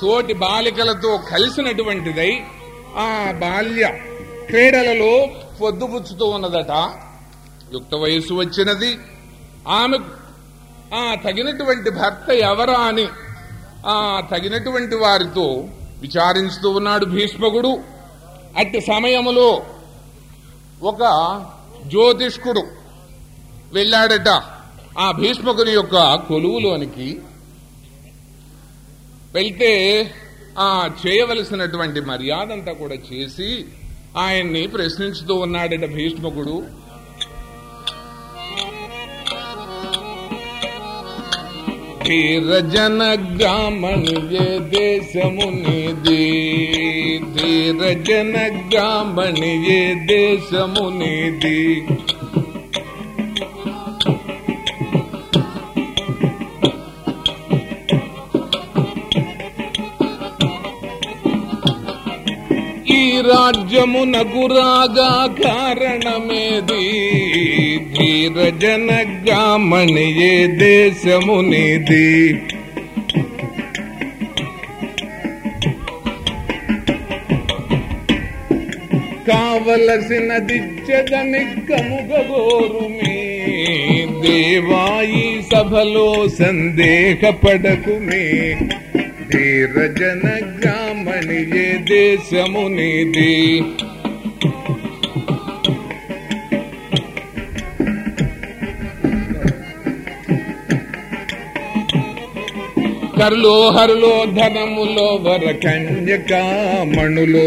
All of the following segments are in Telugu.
తోటి బాలికలతో కలిసినటువంటిదై ఆ బాల్య క్రీడలలో పొద్దుపుచ్చుతూ ఉన్నదట యుక్త వయస్సు వచ్చినది ఆమె ఆ తగినటువంటి భర్త ఎవరా అని ఆ తగినటువంటి వారితో విచారిస్తూ ఉన్నాడు భీష్మకుడు అట్టి సమయములో ఒక జ్యోతిష్కుడు వెళ్ళాడట ఆ భీష్మకుని యొక్క కొలువులోనికి వెళ్తే ఆ చేయవలసినటువంటి మర్యాద అంతా కూడా చేసి ఆయన్ని ప్రశ్నించుతూ ఉన్నాడట భీష్మకుడు ధీరజన గ్రామణియే దేశమునిది ధీరజన గ్రామణియే దేశమునిది ఈ రాజ్యమునకు రాగా కారణమేది ధీరజన గ్రామణియే దేశమునిది కావలసిన దిచ్చదని కముగోరుమే దేవాయి సభలో సందేహపడకుమే ధీరజన గ్రామణియే దేశమునిది కరులో హరులో ధనములో వర కన్యకామణులో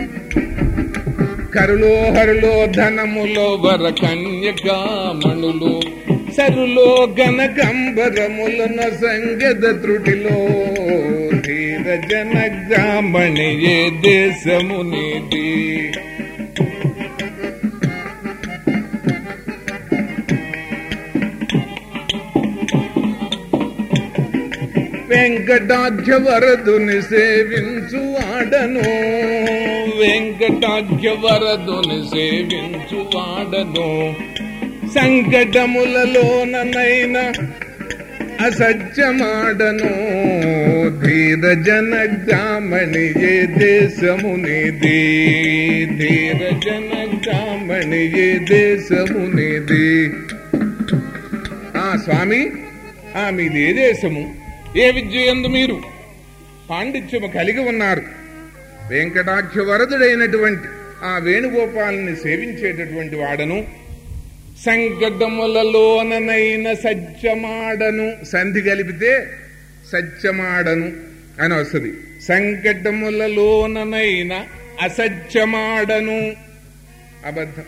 కరులో హరులో ధనములో వర కన్యకామణులు సరులో గనకంబరములన సంగద త్రుటిలో ధీరజన గ్రామణియే దేశమునిది వెంకటాఖ్య వరదుని సేవించు ఆడను వెంకటాఖ్య వరదుని సేవించు ఆడను సంకటములలోననైన అసత్యమాడను ధీరజన గ్రామణియే దేశమునిది ధీరజన గ్రామణియే దేశమునిది ఆ స్వామి ఆ మీది ఏ దేశము ఏ విద్య ఎందు మీరు పాండిత్యము కలిగి ఉన్నారు వెంకటాఖ్య వరదుడైనటువంటి ఆ వేణుగోపాలని సేవించేటటువంటి వాడను సంకటములలోననైన సత్యమాడను సంధి కలిపితే సత్యమాడను అని వస్తుంది సంకటములలోననైన అసత్యమాడను అబద్ధం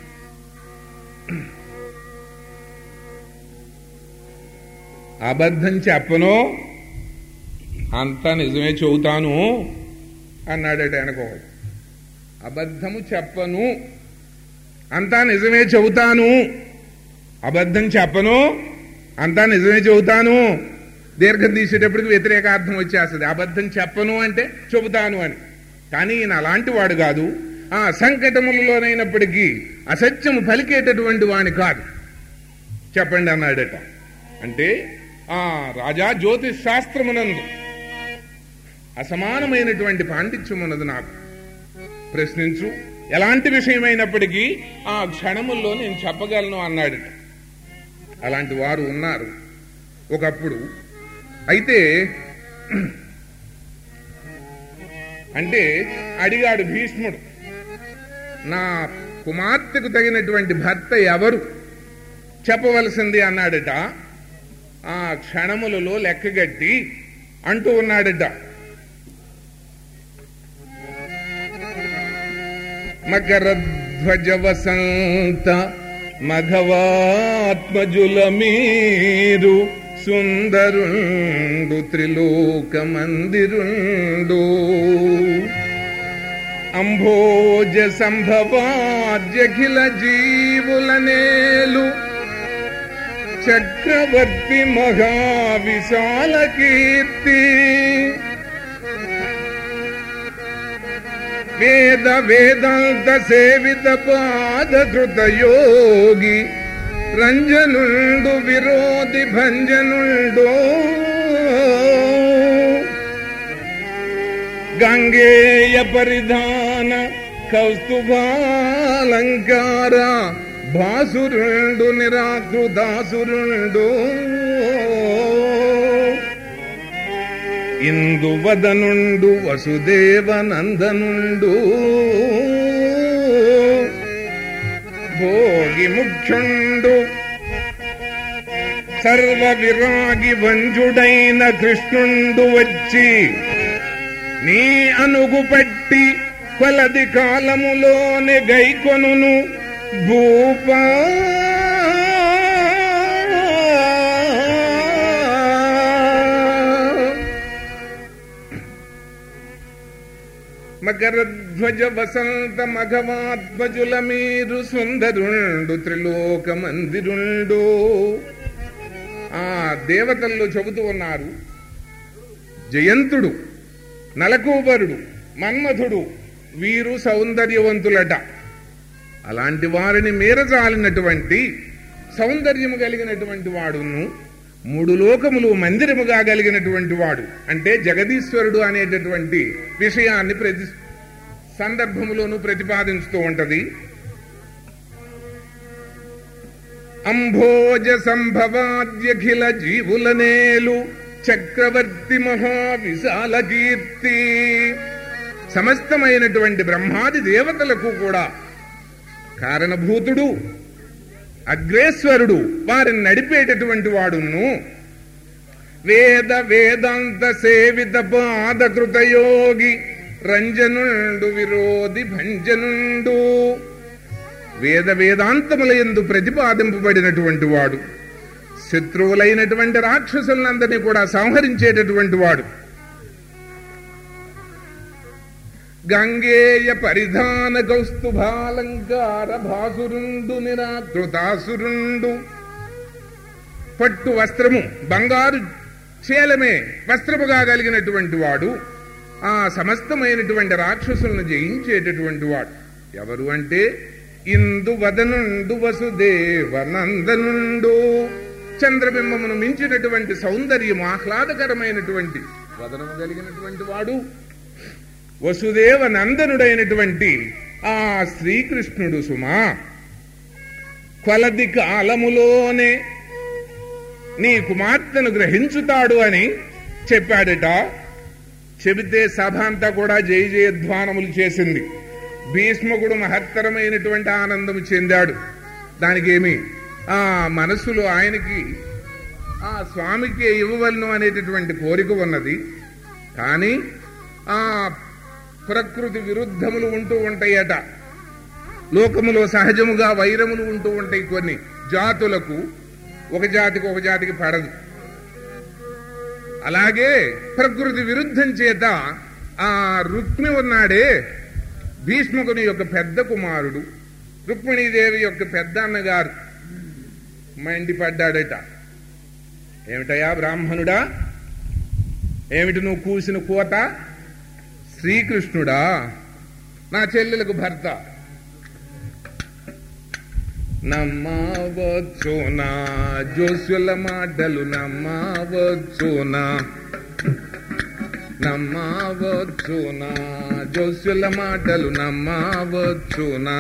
అబద్ధం చెప్పను అంతా నిజమే చెబుతాను అన్నాడట అనుకోవాలి అబద్ధము చెప్పను అంతా నిజమే చెబుతాను అబద్ధం చెప్పను అంతా నిజమే చెబుతాను దీర్ఘం తీసేటప్పటికి వ్యతిరేకార్థం వచ్చేస్తుంది అబద్ధం చెప్పను అంటే చెబుతాను అని కానీ ఈయన అలాంటి వాడు కాదు ఆ సంకటములలోనైనప్పటికీ అసత్యము పలికేటటువంటి వాని కాదు చెప్పండి అన్నాడట అంటే ఆ రాజా జ్యోతిష్ శాస్త్రమునందు అసమానమైనటువంటి పాండిత్యం ఉన్నది నాకు ప్రశ్నించు ఎలాంటి విషయమైనప్పటికీ ఆ క్షణముల్లో నేను చెప్పగలను అన్నాడు అలాంటి వారు ఉన్నారు ఒకప్పుడు అయితే అంటే అడిగాడు భీష్ముడు నా కుమార్తెకు తగినటువంటి భర్త ఎవరు చెప్పవలసింది అన్నాడట ఆ క్షణములలో లెక్కగట్టి అంటూ ఉన్నాడట మకరధ్వజ వసంత మఘవాత్మజుల మీరు సుందరుండు త్రిలోక మందిరుండు అంభోజ సంభవాద్యఖిల జీవుల నేలు చక్రవర్తి మహావిశాల కీర్తి వేద వేదాంత సేవిత పాదధృత యోగి రంజనుండు విరోధి భంజనుండో గంగేయ పరిధాన కౌస్తుభాలంకార భాసురుండు నిరాకృదాసురుండు ఇందువదనుండు వసుదేవనందనుండు భోగి ముఖ్యుండు సర్వ విరాగి వంజుడైన కృష్ణుండు వచ్చి నీ అనుగుపట్టి కొలది కాలములోనే గైకొనును భూపా మకరధ్వజ వసంత మఘవాధ్వజుల మీరు సుందరుండు త్రిలోక మందిరుండు ఆ దేవతల్లో చెబుతూ ఉన్నారు జయంతుడు నలకూబరుడు మన్మథుడు వీరు సౌందర్యవంతులట అలాంటి వారిని మీరజాలినటువంటి సౌందర్యము కలిగినటువంటి వాడును మూడు లోకములు మందిరముగా కలిగినటువంటి వాడు అంటే జగదీశ్వరుడు అనేటటువంటి విషయాన్ని ప్రతి సందర్భములోనూ ప్రతిపాదించుతూ ఉంటది అంభోజ సంభవాద్యఖిల జీవుల నేలు చక్రవర్తి మహావిశాల కీర్తి సమస్తమైనటువంటి బ్రహ్మాది దేవతలకు కూడా కారణభూతుడు అగ్రేశ్వరుడు వారిని నడిపేటటువంటి వాడును వేద వేదాంత సేవిత పాదకృతయోగి రంజనుండు విరోధి భంజనుండు వేద వేదాంతముల ఎందు ప్రతిపాదింపబడినటువంటి వాడు శత్రువులైనటువంటి రాక్షసులందరినీ కూడా సంహరించేటటువంటి వాడు గంగేయ పరిధాన కౌస్తుభాలంకార భాసురుండు నిరాకృతాసురుండు పట్టు వస్త్రము బంగారు చేలమే వస్త్రముగా కలిగినటువంటి వాడు ఆ సమస్తమైనటువంటి రాక్షసులను జయించేటటువంటి వాడు ఎవరు అంటే ఇందు వదనుండు వసుదేవ నందనుండు చంద్రబింబమును మించినటువంటి సౌందర్యం ఆహ్లాదకరమైనటువంటి వదనము కలిగినటువంటి వాడు వసుదేవ నందనుడైనటువంటి ఆ శ్రీకృష్ణుడు సుమా కొలది కాలములోనే నీ కుమార్తెను గ్రహించుతాడు అని చెప్పాడట చెబితే సభ అంతా కూడా జయ జయధ్వానములు చేసింది భీష్మకుడు మహత్తరమైనటువంటి ఆనందం చెందాడు దానికేమి ఆ మనస్సులో ఆయనకి ఆ స్వామికి ఇవ్వవలను అనేటటువంటి కోరిక ఉన్నది కానీ ఆ ప్రకృతి విరుద్ధములు ఉంటూ ఉంటాయట లోకములో సహజముగా వైరములు ఉంటూ ఉంటాయి కొన్ని జాతులకు ఒక జాతికి ఒక జాతికి పడదు అలాగే ప్రకృతి విరుద్ధం చేత ఆ రుక్మి ఉన్నాడే భీష్మకుని యొక్క పెద్ద కుమారుడు రుక్మిణీదేవి యొక్క పెద్ద అన్నగారు మండిపడ్డాడట ఏమిటయా బ్రాహ్మణుడా ఏమిటి నువ్వు కూసిన కోత శ్రీకృష్ణుడా నా చెల్లెలకు భర్త నమ్మవచ్చునా జోస్యుల మాటలు నమ్మవచ్చునా నమ్మవచ్చునా జోస్యుల మాటలు నమ్మవచ్చునా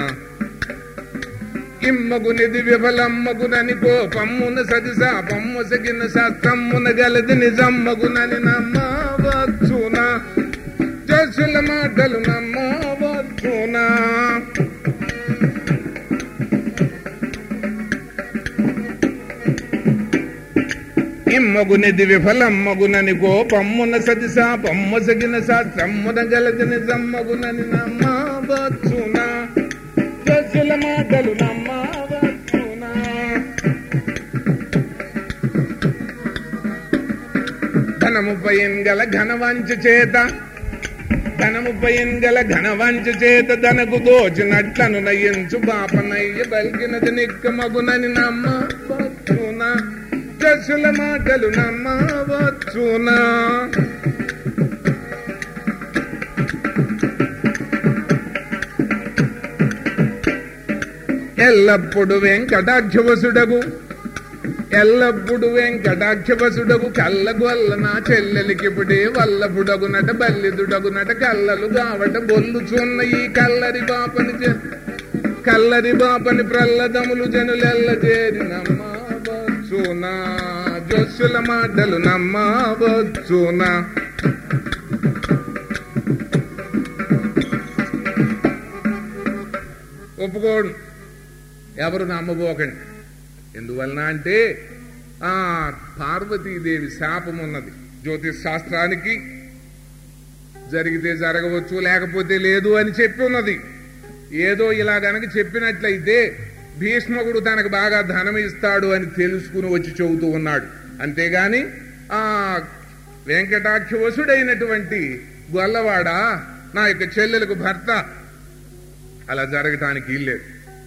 ఇమ్మగునిది విఫలమ్మగునని కోపమ్మున సదిసా పమ్ము సగిన శాస్త్రమ్మున గలది నిజమ్మగునని నమ్మవచ్చునా జోస్యుల మాటలు నమ్మవచ్చునా ఇమ్మగునిది విఫలమ్మగునని కోపమ్మున సదిసా పమ్ము సగిన శాస్త్రమ్మున గలది నిజమ్మగునని నమ్మవచ్చునా జోస్యుల మాటలు నమ్మవచ్చునా ధనము గల ఘనవంచ చేత ధనము గల ఘనవంచ చేత ధనకు దోచినట్లను నయించు బాపనయ్య బలిగినది నిక్కమగునని నమ్మవచ్చునా జసుల మాటలు నమ్మవచ్చునా ఎల్లప్పుడు వెంకటాక్షవసుడగు ఎల్లప్పుడు వెంకటాక్షవసుడగు కళ్ళగొల్ల నా చెల్లెలికిపుడే వల్లపుడగునట బల్లిదుడగునట కళ్ళలు కావట బొల్లుచున్న ఈ కల్లరి బాపని చె- కల్లరి బాపని ప్రల్లదములు జనులెల్ల చేరి నమ్మవచ్చునా జొస్సుల మాటలు నమ్మవచ్చునా ఒప్పుకోడు ఎవరు నమ్మబోకండి ఎందువలన అంటే ఆ పార్వతీదేవి శాపం ఉన్నది జ్యోతిష్ శాస్త్రానికి జరిగితే జరగవచ్చు లేకపోతే లేదు అని చెప్పి ఉన్నది ఏదో ఇలా గనక చెప్పినట్లయితే భీష్మకుడు తనకు బాగా ధనం ఇస్తాడు అని తెలుసుకుని వచ్చి చెబుతూ ఉన్నాడు అంతేగాని ఆ వెంకటాక్షవసుడైనటువంటి గొల్లవాడ నా యొక్క చెల్లెలకు భర్త అలా జరగటానికి ఇల్లేదు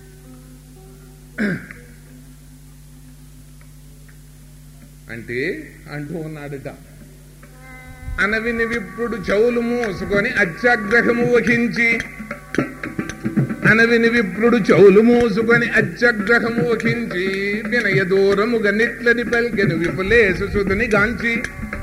అంటే అంటూ ఉన్నాడట అనవిని విప్పుడు చెవులు మూసుకొని అత్యాగ్రహము వహించి అనవిని విప్రుడు చెవులు మూసుకొని అత్యాగ్రహము వహించి వినయ దూరముగా నిట్లని పల్కెను విపులేసు సుధుని గాంచి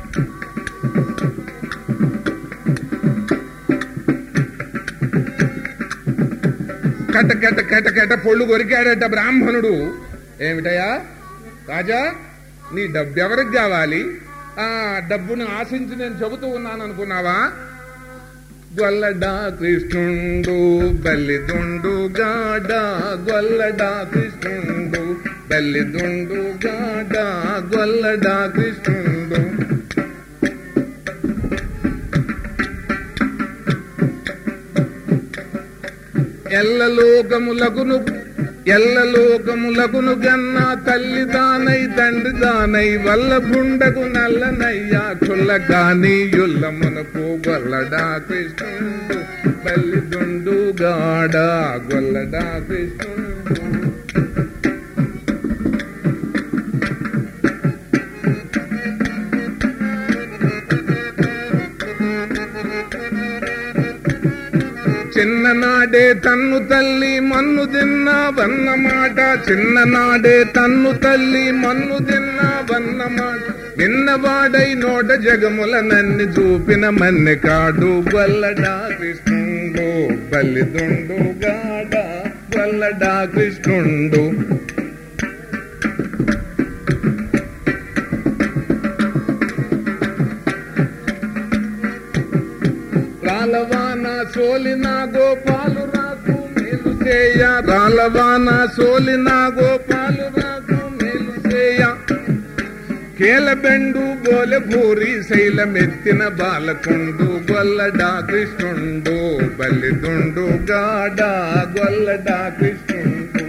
కట కట కట కట పొళ్ళు కొరికాడట బ్రాహ్మణుడు ఏమిటయా రాజా నీ డబ్బు ఎవరికి కావాలి ఆ డబ్బును ఆశించి నేను చెబుతూ ఉన్నాను అనుకున్నావా గొల్లడా కృష్ణుండు బల్లిదుండు గాడ గొల్లడా కృష్ణుండు బల్లిదుండు గాడ గొల్లడా కృష్ణుండు ఎల్లలోకములకును ఎల్లలోకములకును గన్న తల్లి దానై తండ్రి దానై వల్ల బుండకు నల్లనయ్యా కుల్లగాని యుల్లమునకు గొల్లడా కృష్ణుడు బల్లి దుండు గాడ గొల్లడా కృష్ణుడు చిన్ననాడే తన్ను తల్లి మన్ను తిన్నావన్న మాట చిన్ననాడే తన్ను తల్లి మన్ను తిన్నావన్న మాట విన్నవాడై నోట జగముల నన్ను చూపిన మన్నె కాడు గొల్లడా కృష్ణుండు బల్లిదుండు గాడ గొల్లడా కృష్ణుండు రాలవాన సోలిన గోపాలు రాకు మేలు చేయ రాలవాన సోలిన గోపాలు రాకు మేలు చేయ కేలబెండు గోలె భూరి శైలమెత్తిన బాలకుండు గొల్లడా కృష్ణుండు బల్లిదుండు గాడ గొల్లడా కృష్ణుండు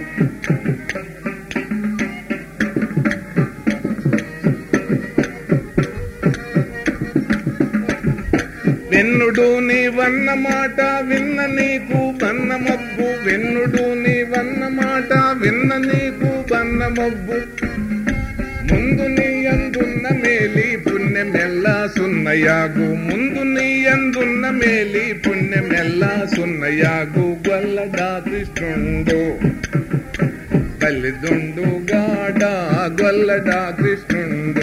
వెన్నుడు నీ వన్న మాట విన్న నీకు బన్న మబ్బు వెన్నుడు నీ వన్న మాట విన్న నీకు బన్న మబ్బు ముందు నీ అందున్న మేలి పుణ్యమెల్లా సున్నయాగు ముందు నీ అందున్న మేలి పుణ్యమెల్లా సున్నయాగు గొల్లడా కృష్ణుండు బల్లిదుండు గాడ గొల్లడా కృష్ణుండు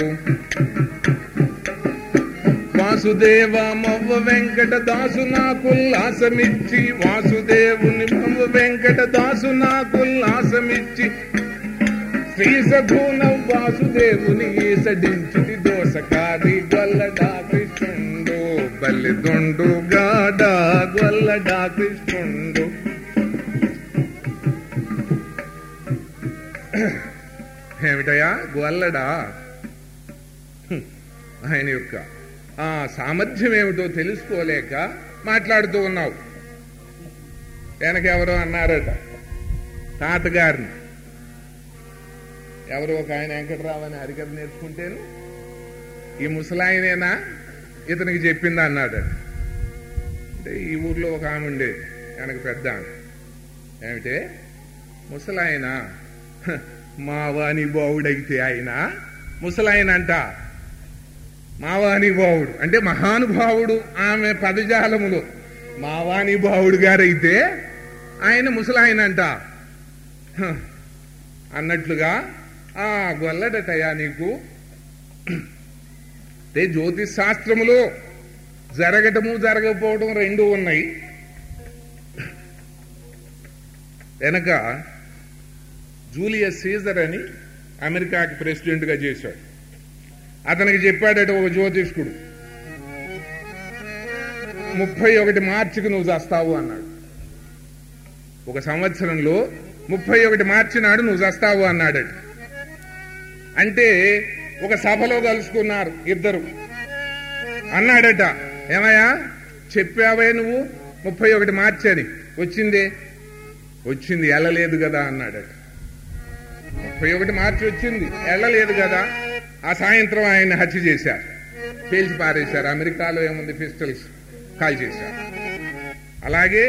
వాసుదేవ మవ్వ వెంకట దాసు నాకుల్లాసమిచ్చి వాసుదేవుని మవ్వ వెంకట దాసు నాకుల్లాసమిచ్చి శ్రీ సభూన వాసుదేవుని ఈసడించిది దోసకారి గొల్లడా కృష్ణుండు బల్లిదొండు గాడ గొల్లడా కృష్ణుండు ఏమిటయా గొల్లడా హ్మ్. ఆయన యొక్క ఆ సామర్థ్యం ఏమిటో తెలుసుకోలేక మాట్లాడుతూ ఉన్నావు వెనకెవరో అన్నారట తాతగారిని ఎవరో ఒక ఆయన వెంకటరావు అని హరికథ నేర్చుకుంటేను ఈ ముసలాయనేనా ఇతనికి చెప్పింది అన్నాడు అంటే ఈ ఊర్లో ఒక ఆమె ఉండేది వెనక పెద్ద ఆమె ఏమిటే ముసలాయన "హ, మావాని బావుడైతే ఆయన ముసలాయన అంట మావానిభావుడు అంటే మహానుభావుడు ఆమె పదజాలములో మావానిభావుడు గారైతే ఆయన ముసలాయన అంట హ, అన్నట్లుగా ఆ గొల్లడటయా నీకు అంటే జ్యోతిష్ శాస్త్రములో జరగటము జరగకపోవడం రెండు ఉన్నాయి వెనక జూలియస్ సీజర్ అని అమెరికాకి ప్రెసిడెంట్గా చేశాడు అతనికి చెప్పాడట ఒక జ్యోతిష్కుడు ముప్పై ఒకటి మార్చికి నువ్వు చేస్తావు అన్నాడు ఒక సంవత్సరంలో ముప్పై ఒకటి మార్చి నాడు నువ్వు చేస్తావు అన్నాడట అంటే ఒక సభలో కలుసుకున్నారు ఇద్దరు అన్నాడట ఏమయ్యా చెప్పావే నువ్వు ముప్పై ఒకటి మార్చి అని వచ్చిందే వచ్చింది వెళ్ళలేదు కదా అన్నాడట ముప్పై ఒకటి మార్చి వచ్చింది వెళ్ళలేదు కదా ఆ సాయంత్రం ఆయన హత్య చేశారు పేల్చి పారేశారు అమెరికాలో ఏముంది పిస్టల్స్ కాల్ చేశారు అలాగే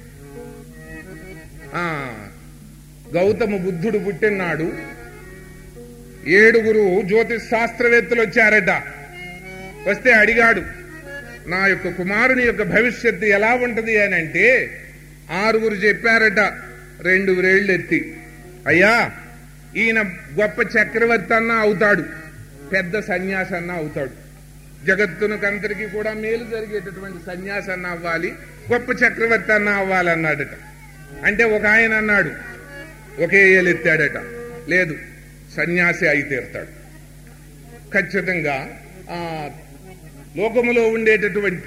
ఆ గౌతమ బుద్ధుడు పుట్టినాడు ఏడుగురు జ్యోతిష్ శాస్త్రవేత్తలు వచ్చారట వస్తే అడిగాడు నా యొక్క కుమారుని యొక్క భవిష్యత్తు ఎలా ఉంటది అని అంటే ఆరుగురు చెప్పారట రెండు వేళ్ళు ఎత్తి అయ్యా ఈయన గొప్ప చక్రవర్తి అన్నా అవుతాడు పెద్ద సన్యాసి అన్నా అవుతాడు జగత్తునకందరికీ కూడా మేలు జరిగేటటువంటి సన్యాసి అన్న అవ్వాలి గొప్ప చక్రవర్తి అన్న అవ్వాలన్నాడట అంటే ఒక ఆయన అన్నాడు ఒకే ఏలు ఎత్తాడట లేదు సన్యాసి అయి తీరుతాడు ఖచ్చితంగా ఆ లోకములో ఉండేటటువంటి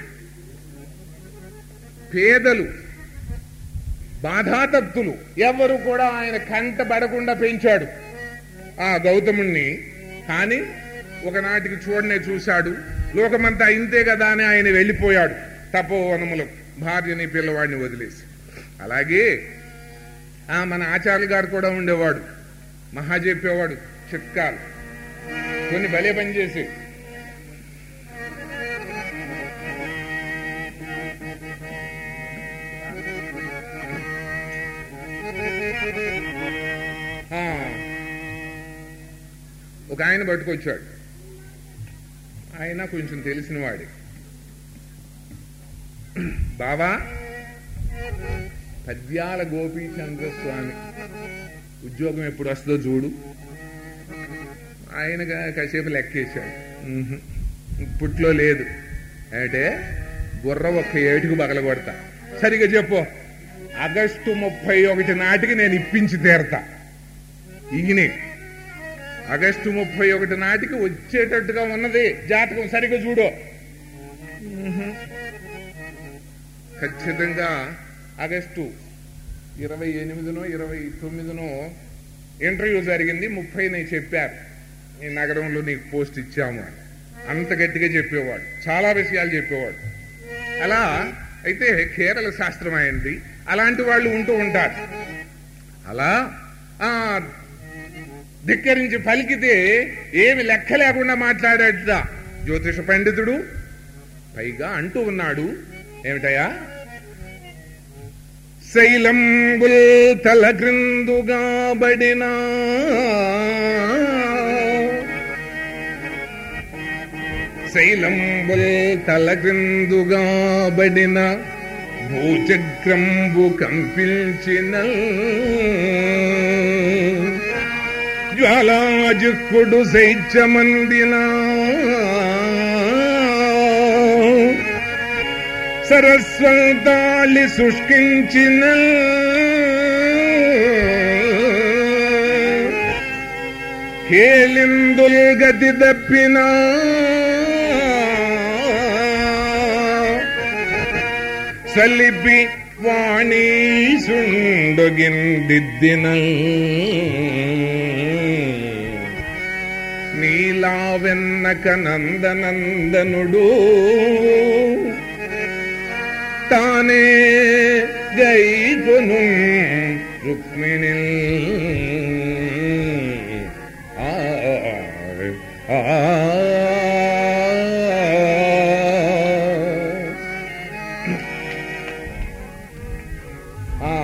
పేదలు బాధాతప్తులు ఎవరు కూడా ఆయన కంట పడకుండా పెంచాడు ఆ గౌతముణ్ణి కానీ ఒకనాటికి చూడనే చూశాడు లోకమంతా ఇంతే కదా అని ఆయన వెళ్ళిపోయాడు తపోవనములు భార్యని పిల్లవాడిని వదిలేసి అలాగే ఆ మన ఆచార్య గారు కూడా ఉండేవాడు మహా చెప్పేవాడు చిట్కాలు కొన్ని భలే పనిచేసి ఒక ఆయన పట్టుకొచ్చాడు ఆయన కొంచెం తెలిసిన వాడి బావా పద్యాల గోపీచంద్ర స్వామి ఉద్యోగం ఎప్పుడు వస్తుందో చూడు ఆయన కాసేపు లెక్కేశాడు ఉహుం. ఇప్పట్లో లేదు అంటే బుర్ర ఒక్క ఏటుకు బగల కొడతా సరిగా చెప్పు ఆగస్టు ముప్పై ఒకటి నాటికి నేను ఇప్పించి తీరతా ఈయనే ఆగస్టు ముప్పై ఒకటి నాటికి వచ్చేటట్టుగా ఉన్నది జాతకం సరిగా చూడు ఉహుం. ఖచ్చితంగా ఆగస్టు ఇరవై ఎనిమిదినో ఇరవై తొమ్మిదినో ఇంటర్వ్యూ జరిగింది ముప్పై నేను చెప్పారు ఈ నగరంలో నీకు పోస్ట్ ఇచ్చాము అని అంత గట్టిగా చెప్పేవాడు చాలా విషయాలు చెప్పేవాడు అలా అయితే కేరళ శాస్త్రం అయింది అలాంటి వాళ్ళు ఉంటూ ఉంటారు అలా ఆ ధిక్కరించి పలికితే ఏమి లెక్క లేకుండా మాట్లాడాట జ్యోతిష పండితుడు పైగా అంటూ ఉన్నాడు ఏమిటయా శైలంబుల్ తల క్రిందుగా బడినా శైలంబుల్ తల క్రిందుగా బడిన భూచక్రంబు కంపించిన జ్వాలాజుక్కుడు శైత్యమందినా సరస్వతాళి శుష్కించిన హేలిందుల్ గతి తప్పిన సలిపి వాణీసుండొగిందిద్దిన నీలావెన్నక నందనందనుడు తానే గైకొను రుక్మిణి ఆ ఆ ఆ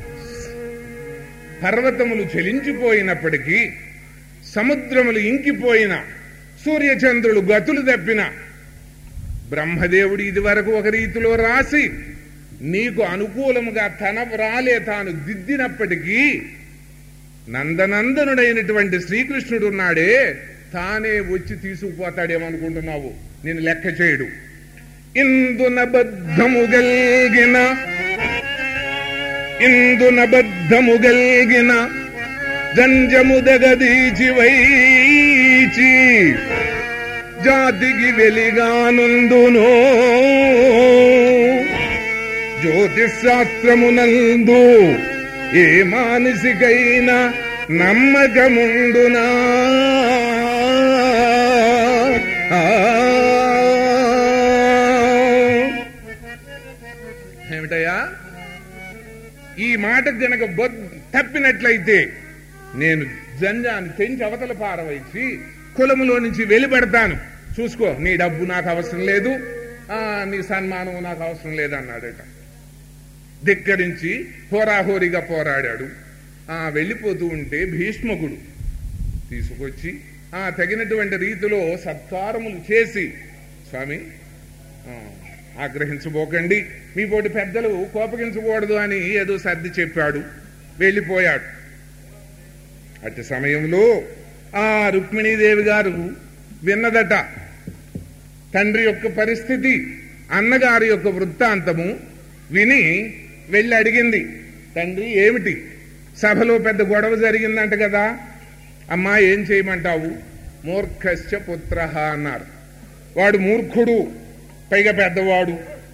పర్వతములు చెలించిపోయినప్పటికీ సముద్రములు ఇంకిపోయిన సూర్యచంద్రులు గతులు తప్పిన బ్రహ్మదేవుడు ఇది వరకు ఒక రీతిలో రాసి నీకు అనుకూలముగా తన రాలే తాను దిద్దినప్పటికీ నందనందనుడైనటువంటి శ్రీకృష్ణుడు ఉన్నాడే తానే వచ్చి తీసుకుపోతాడేమనుకుంటున్నావు నేను లెక్క చేయడు ఇందున బద్ధము గల్గిన ఇందున బద్ధము గల్గిన జంజము దగదీచి వైచి జాతికి వెలిగానుందును జ్యోతిశాస్త్రమునందు ఏ మానసికైనా నమ్మకముండునా ఆ. ఏమిటయ్యా ఈ మాట గనక బొద్ తప్పినట్లయితే నేను జంజాన్ని తెంచి అవతల పారవైచి కులములో నుంచి వెలిపెడతాను చూసుకో నీ డబ్బు నాకు అవసరం లేదు ఆ నీ సన్మానం నాకు అవసరం లేదు అన్నాడట ధిక్కరించి హోరాహోరీగా పోరాడాడు ఆ వెళ్ళిపోతూ ఉంటే భీష్మకుడు తీసుకొచ్చి ఆ తగినటువంటి రీతిలో సత్కారములు చేసి స్వామి ఆ, ఆగ్రహించబోకండి మీ పోటీ పెద్దలు కోపగించకూడదు అని ఏదో సర్ది చెప్పాడు వెళ్ళిపోయాడు అట్టి సమయంలో ఆ రుక్మిణీదేవి గారు విన్నదట తండ్రి యొక్క పరిస్థితి అన్నగారి యొక్క వృత్తాంతము విని వెళ్ళి అడిగింది తండ్రి ఏమిటి సభలో పెద్ద గొడవ జరిగిందంట కదా అమ్మా ఏం చేయమంటావు మూర్ఖశ్చ పుత్ర అన్నారు వాడు మూర్ఖుడు పైగా పెద్దవాడు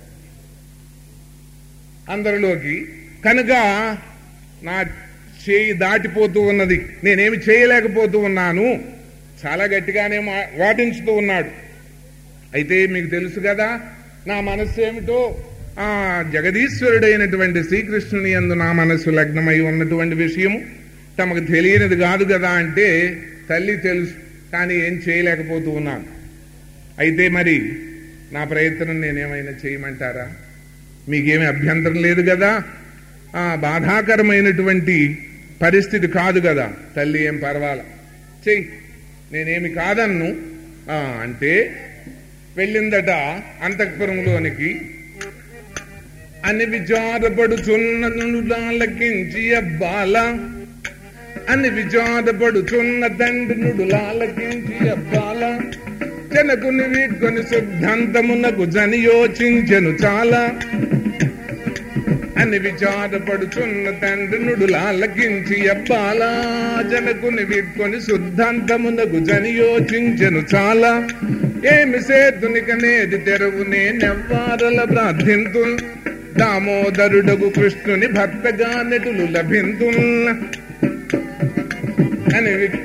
అందరిలోకి కనుక నా చేయి దాటిపోతూ ఉన్నది నేనేమి చేయలేకపోతూ ఉన్నాను చాలా గట్టిగానే మా- వాదించుతూ ఉన్నాడు అయితే మీకు తెలుసు కదా నా మనస్సు ఏమిటో ఆ జగదీశ్వరుడైనటువంటి శ్రీకృష్ణుని యందు నా మనస్సు లగ్నమై ఉన్నటువంటి విషయము తమకు తెలియనిది కాదు కదా అంటే తల్లి తెలుసు కానీ ఏం చేయలేకపోతూ ఉన్నాను అయితే మరి నా ప్రయత్నం నేనేమైనా చేయమంటారా మీకేమీ అభ్యంతరం లేదు కదా ఆ బాధాకరమైనటువంటి పరిస్థితి కాదు కదా తల్లి ఏం పర్వాల చెయ్యి నేనేమి కాదన్ను ఆ, అంటే వెళ్ళిందట అంతఃపురంలోనికి అని విచారపడుచున్ననులాలకించి అబ్బాల అని విచారపడుచున్న తండ్రి నుడులాలకించి అబ్బాల జనకుని వీడ్కొని సిద్ధాంతమునకు జని యోచించెను చాలా అని విచారపడుచున్న తండ్రి నుడులాలకించి అబ్బాలా జనకుని వీడ్కొని శుద్ధాంతమునకు జని యోచించెను చాలా ఏమి సేతునికనేది తెరవునే నెవ్వారల ప్రార్థింతు దామోదరుడగు కృష్ణుని భర్తగా నెటులు లభింతు అని వి-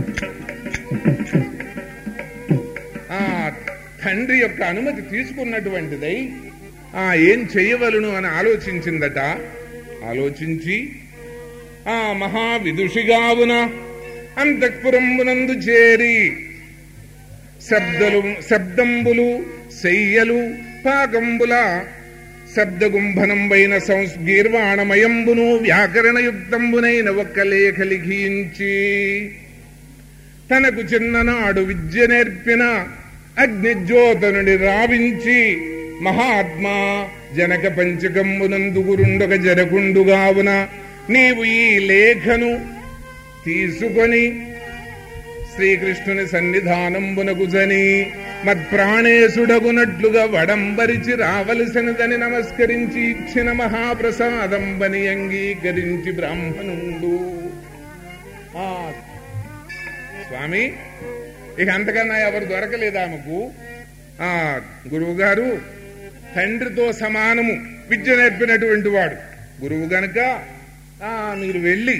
ఆ తండ్రి యొక్క అనుమతి తీసుకున్నటువంటిదై ఆ ఏం చెయ్యవలను అని ఆలోచించిందట ఆలోచించి ఆ మహావిదుషిగావున అంతఃపురంబునందు చేరి శబ్దలు శబ్దంబులు శయ్యలు పాకంబుల శబ్దగుంభనంబైన సంస్గీర్వాణమయంబును వ్యాకరణయుక్తంబునైన ఒక్క లేఖ లిఖించి తనకు చిన్ననాడు విద్య నేర్పిన అగ్నిజ్యోతనుడి రావించి మహాత్మా జనక పంచకంబునందు గురుండొక జరకుండుగావున నీవు ఈ లేఖను తీసుకొని శ్రీకృష్ణుని సన్నిధానంబునకు జని మత్ప్రాణేశుడగునట్లుగా వడంబరిచి రావలసినదని నమస్కరించి ఇచ్చిన మహాప్రసాదంబని అంగీకరించి బ్రాహ్మణుండు ఆ స్వామి ఇక అంతకన్నా ఎవరు దొరకలేదు ఆమెకు ఆ గురువు గారు తండ్రితో సమానము విద్య నేర్పినటువంటి వాడు గురువు గనక ఆ మీరు వెళ్ళి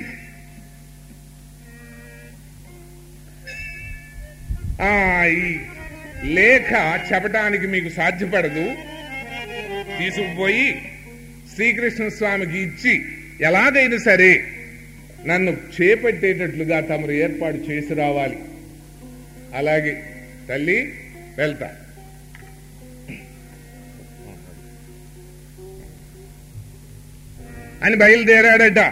ఆ ఈ లేఖ చెప్పటానికి మీకు సాధ్యపడదు తీసుకుపోయి శ్రీకృష్ణ స్వామికి ఇచ్చి ఎలాగైనా సరే నన్ను చేపట్టేటట్లుగా తమరు ఏర్పాటు చేసి రావాలి అలాగే తల్లి వెళ్తా అని బయలుదేరాడట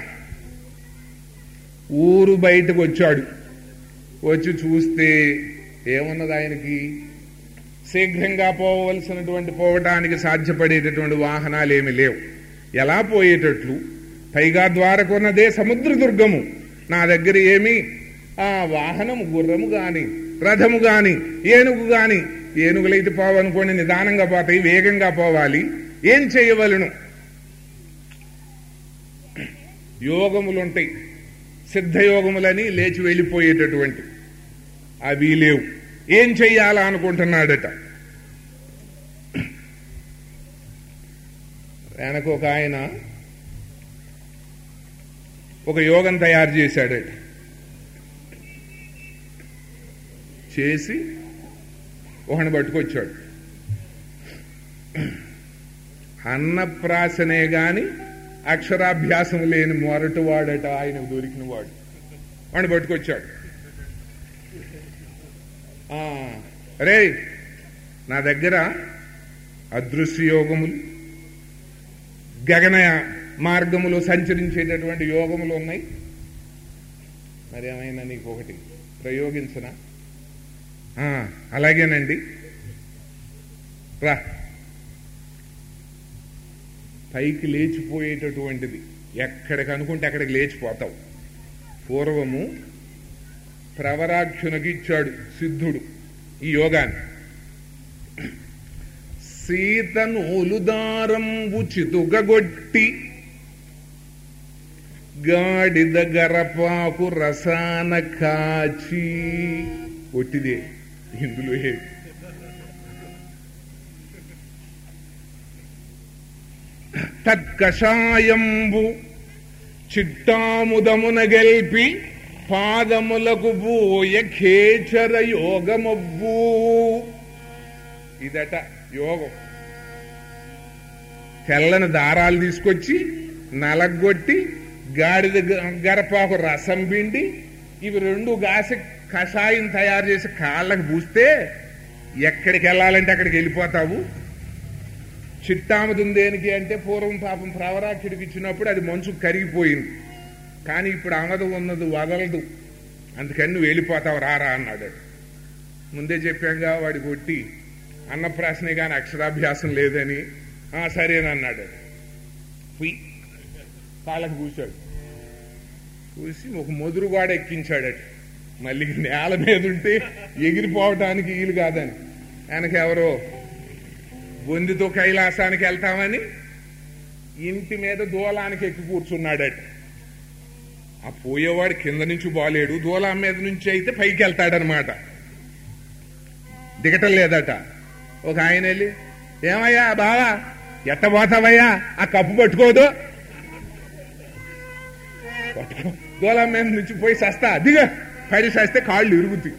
ఊరు బయటకు వచ్చాడు వచ్చి చూస్తే ఏమున్నది ఆయనకి శీఘ్రంగా పోవలసినటువంటి పోవటానికి సాధ్యపడేటటువంటి వాహనాలు ఏమి లేవు ఎలా పోయేటట్లు పైగా ద్వారకున్నదే సముద్ర దుర్గము నా దగ్గర ఏమి ఆ వాహనము గుర్రము గాని రథము గాని ఏనుగు గాని ఏనుగులైతే పోవనుకోండి నిదానంగా పోతాయి వేగంగా పోవాలి ఏం చేయవలను యోగములుంటాయి సిద్ధయోగములని లేచి వెళ్ళిపోయేటటువంటి అవి లేవు ఏం చెయ్యాలా అనుకుంటున్నాడట వెనక ఒక ఆయన ఒక యోగం తయారు చేశాడట చేసి ఒకని పట్టుకొచ్చాడు అన్నప్రాసనే గాని అక్షరాభ్యాసం లేని మొరటు వాడట ఆయనకు దొరికిన వాడు వాడిని పట్టుకొచ్చాడు రే నా దగ్గర అదృశ్య యోగములు గగన మార్గములు సంచరించేటటువంటి యోగములు ఉన్నాయి మరి ఏమైనా నీకు ఒకటి ప్రయోగించనా అలాగేనండి రా పైకి లేచిపోయేటటువంటిది ఎక్కడికి అనుకుంటే అక్కడికి లేచిపోతావు పూర్వము ప్రవరాక్షునకి ఇచ్చాడు సిద్ధుడు ఈ యోగాన్ని సీతనూలుదారంబు చితుగగొట్టి గాడిద గరపాకు రసాన కాచి ఒట్టిదే ఇందులో తత్కషాయంబు చిట్టాముదమున గెల్పి పాదములకు బోయ ఖేచర యోగమబ్బు ఇదట యోగం తెల్లని దారాలు తీసుకొచ్చి నలగొట్టి గాడిద గరపాకు రసం పిండి ఇవి రెండు గాసి కషాయం తయారు చేసి కాళ్ళకు పూస్తే ఎక్కడికి వెళ్ళాలంటే అక్కడికి వెళ్ళిపోతావు చిట్టామదుం దేనికి అంటే పూర్వం పాపం ప్రవరాక్షుడికి ఇచ్చినప్పుడు అది మంచు కరిగిపోయింది కానీ ఇప్పుడు ఆమదం ఉన్నది వదలదు అందుకని నువ్వు వెళ్ళిపోతావు రారా అన్నాడు ముందే చెప్పాంగా వాడి కొట్టి అన్నప్రాసనే కానీ అక్షరాభ్యాసం లేదని ఆ సరేనన్నాడు పుయ్ కాళ్ళకు కూర్చాడు కూసి ఒక మొదురుగాడ ఎక్కించాడట మళ్ళీ నేల మీద ఉంటే ఎగిరిపోవటానికి వీలు కాదని ఆయనకి ఎవరో బొందితో కైలాసానికి వెళ్తామని ఇంటి మీద దూలానికి ఎక్కి కూర్చున్నాడట ఆ పోయేవాడు కింద నుంచి బాలేడు దూలం మీద నుంచి అయితే పైకి వెళ్తాడనమాట దిగటం లేదట ఒక ఆయన వెళ్ళి ఏమయ్యా బావా ఎట్ట పోతావయ్యా ఆ కప్పు పట్టుకోదు పట్టుకో దూలం మీద నుంచి పోయి సస్తా దిగ పడి సస్తే కాళ్ళు ఇరుగుతాయి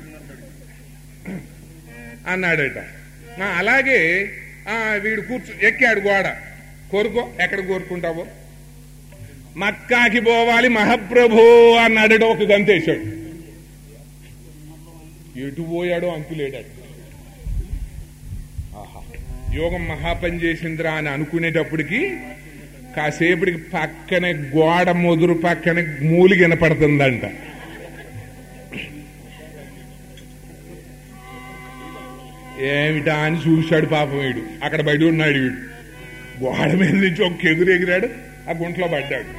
అన్నాడట అలాగే వీడు కూర్చు ఎక్కాడు గోడ కోరుకో ఎక్కడ కోరుకుంటావో మక్కాకి పోవాలి మహాప్రభు అన్నాడట ఒక గంతేశాడు ఎటు పోయాడో అంతులేడాడు ఆహా యోగం మహాపని చేసిందిరా అని అనుకునేటప్పటికి కాసేపటికి పక్కనే గోడ మొదురు పక్కనే మూలి వినపడుతుందంట ఏమిటా అని చూశాడు పాపం వీడు అక్కడ బయట ఉన్నాడు వీడు గోడ మీద నుంచి ఒక ఎదురు ఎగిరాడు ఆ గుంట్లో పడ్డాడు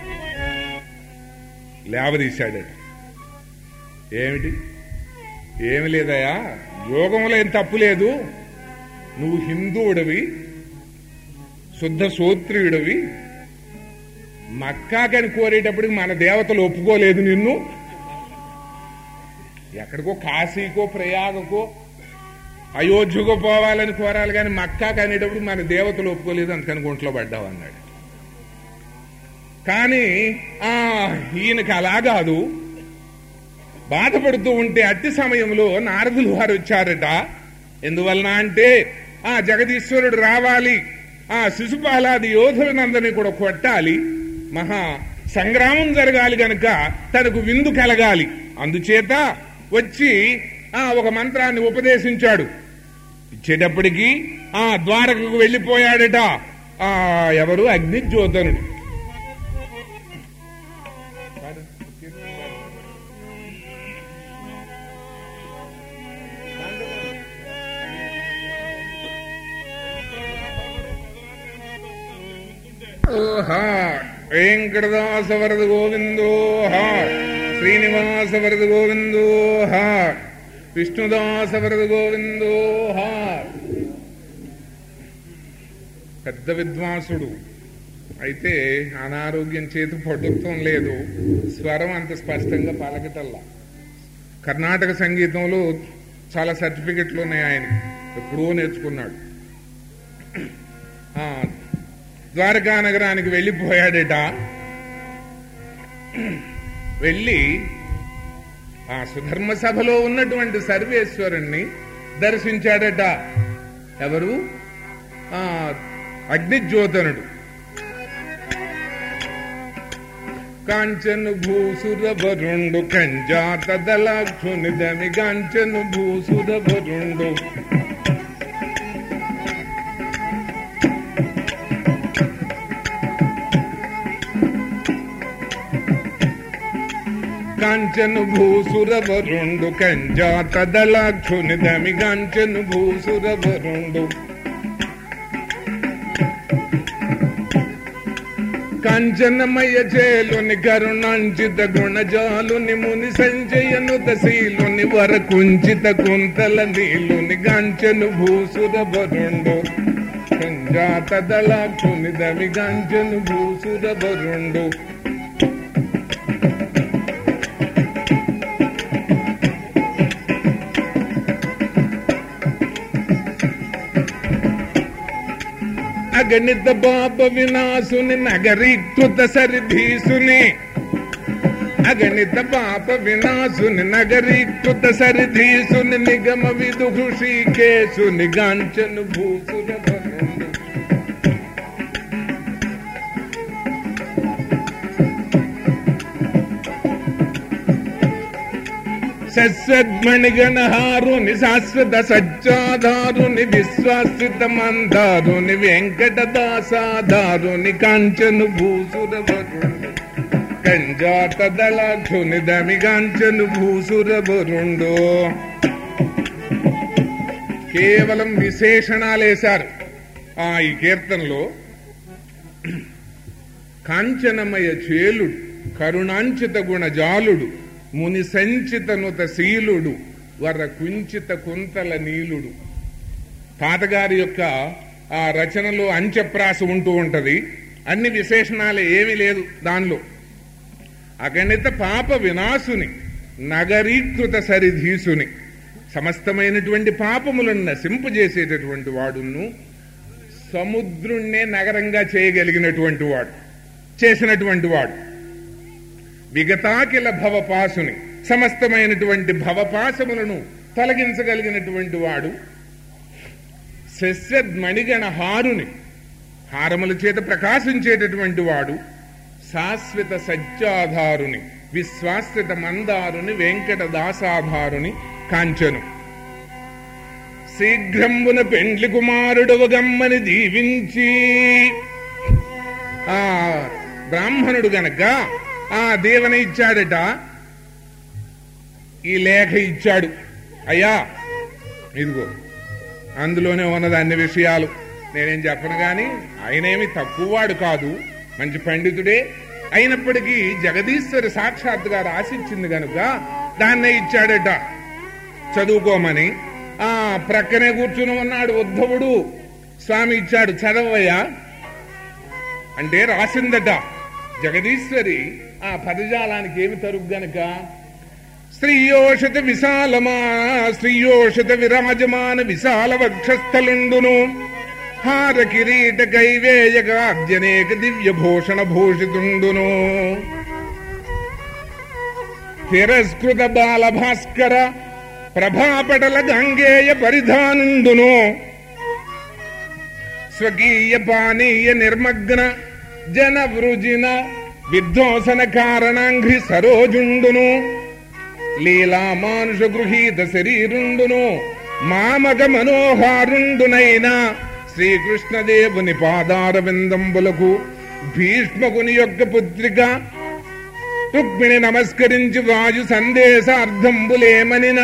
లేవదీశాడట ఏమిటి ఏమి లేదయా యోగంలో ఏం తప్పు లేదు నువ్వు హిందువుడివి శుద్ధ సోత్రియుడివి మక్కాకని కోరేటప్పటికి మన దేవతలు ఒప్పుకోలేదు నిన్ను ఎక్కడికో కాశీకో ప్రయాగకో అయోధ్యకు పోవాలని కోరాలి కానీ మక్కాకి అనేటప్పుడు మన దేవతలు ఒప్పుకోలేదు అందుకని గుంట్లో పడ్డావు అన్నాడు కానీ ఆ ఈయనకి అలా కాదు బాధపడుతూ ఉంటే అట్టి సమయంలో నారదులు వారు వచ్చారట ఎందువలన అంటే ఆ జగదీశ్వరుడు రావాలి ఆ శిశుపాలాది యోధులనందరినీ కూడా కొట్టాలి మహా సంగ్రామం జరగాలి గనక తనకు విందు కలగాలి అందుచేత వచ్చి ఆ ఒక మంత్రాన్ని ఉపదేశించాడు ఇచ్చేటప్పటికి ఆ ద్వారకకు వెళ్లిపోయాడట ఆ ఎవరు అగ్నిజ్యోతనుడు వెంకటదాస వరద గోవిందో హా శ్రీనివాస వరద గోవిందో హా విష్ణుదాస వరద గోవిందో హా పెద్ద విద్వాంసుడు అయితే అనారోగ్యం చేతి పడుత్వం లేదు స్వరం అంత స్పష్టంగా పలకటల్లా కర్ణాటక సంగీతంలో చాలా సర్టిఫికెట్లు ఉన్నాయి ఆయన ఎప్పుడో నేర్చుకున్నాడు ఆ, ద్వారకా నగరానికి వెళ్ళిపోయాడట వెళ్ళి ఆ సుధర్మ సభలో ఉన్నటువంటి సర్వేశ్వరుణ్ణి దర్శించాడట ఎవరు ఆ అగ్నిజ్యోతనుడు కాంచను భూసుర వరుండు కంజాత దళాక్షునిదని కాంచను భూసుర వరుండు కాంచను భూసుర వరుండు కంజాత దళాక్షునిదమి కాంచను భూసుర వరుండు కాంచనమయ చేలుని కరుణాంచిత గుణజాలుని ముని సంజయను తశీలుని వరకుంచిత కుంతల నీలుని గాంచను భూసుర వరుండు సంజాత దళాక్షుని దమి గాంచను భూసుర వరుండు అగణిత పాప వినాశుని నగరీకృత సరిధీసుని అగణిత పాప వినాశుని నగరీకృత సరిధీసుని నిగమ విదు హృషికేశుని గాంచను భూసుర వరుణుడు. సస్వద్మణిగణహారుని శాశ్వత సజ్జాధారుని విశ్వాసిత మందారుని వెంకటదాసాధారుని కాంచను భూసుర వరుణుడు కంజాత దళాక్షుని దమి కాంచను భూసుర వరుణుడు కేవలం విశేషణాలేశారు ఆ ఈ కీర్తనలో కాంచనమయ చేలుడు కరుణాంచిత గుణజాలుడు ముని సంచిత నుత శీలుడు వర కుంచిత కుంతల నీలుడు తాతగారి యొక్క ఆ రచనలో అంచెప్రాస ఉంటూ ఉంటది అన్ని విశేషణాలు ఏమీ లేదు దానిలో అగణిత పాప వినాశుని నగరీకృత సరిధీసుని సమస్తమైనటువంటి పాపములను నశింపజేసేటటువంటి వాడును సముద్రుణ్ణే నగరంగా చేయగలిగినటువంటి వాడు చేసినటువంటి వాడు విగతాకిల భవపాసుని సమస్తమైనటువంటి భవపాసములను తొలగించగలిగినటువంటి వాడు శస్యద్మణిగణ హారుని హారముల చేత ప్రకాశించేటటువంటి వాడు శాశ్వత సత్యాధారుని విశ్వాసిత మందారుని వెంకట దాసాధారుని కాంచను శీఘ్రంబున పెండ్లి కుమారుడు గమ్మని దీవించి ఆ బ్రాహ్మణుడు గనక ఆ దీవెన ఇచ్చాడట ఈ లేఖ ఇచ్చాడు అయ్యా ఇదిగో అందులోనే ఉన్నది అన్ని విషయాలు నేనేం చెప్పను గాని ఆయనేమి తక్కువవాడు కాదు మంచి పండితుడే అయినప్పటికీ జగదీశ్వరి సాక్షాత్తుగా రాసిచ్చింది గనుక దాన్నే ఇచ్చాడట చదువుకోమని ఆ ప్రక్కనే కూర్చుని ఉన్నాడు ఉద్ధవుడు స్వామి ఇచ్చాడు చదవయ్యా అంటే రాసిందట జగదీశ్వరి ఆ పదజాలానికి ఏమి తరుగు గనక శ్రీయోషత విశాలమా శ్రీయోషత విరాజమాన విశాల వక్షస్థలుండును హార కిరీట కైవేయక అర్జనేక దివ్య భూషణ భూషితుండును తిరస్కృత బాల భాస్కర ప్రభాపటల గంగేయ పరిధానుండును స్వకీయ పానీయ నిర్మగ్న జన వృజిన విధ్వంసన కారణాంఘ్రి సరోజుండును లీలా మానుష గృహీత శరీరుండును మామక మనోహారుండునైన శ్రీకృష్ణదేవుని పాదార విందంబులకు భీష్మకుని యొక్క పుత్రిక రుక్మిణి నమస్కరించి వాయు సందేశార్థంబులేమనినా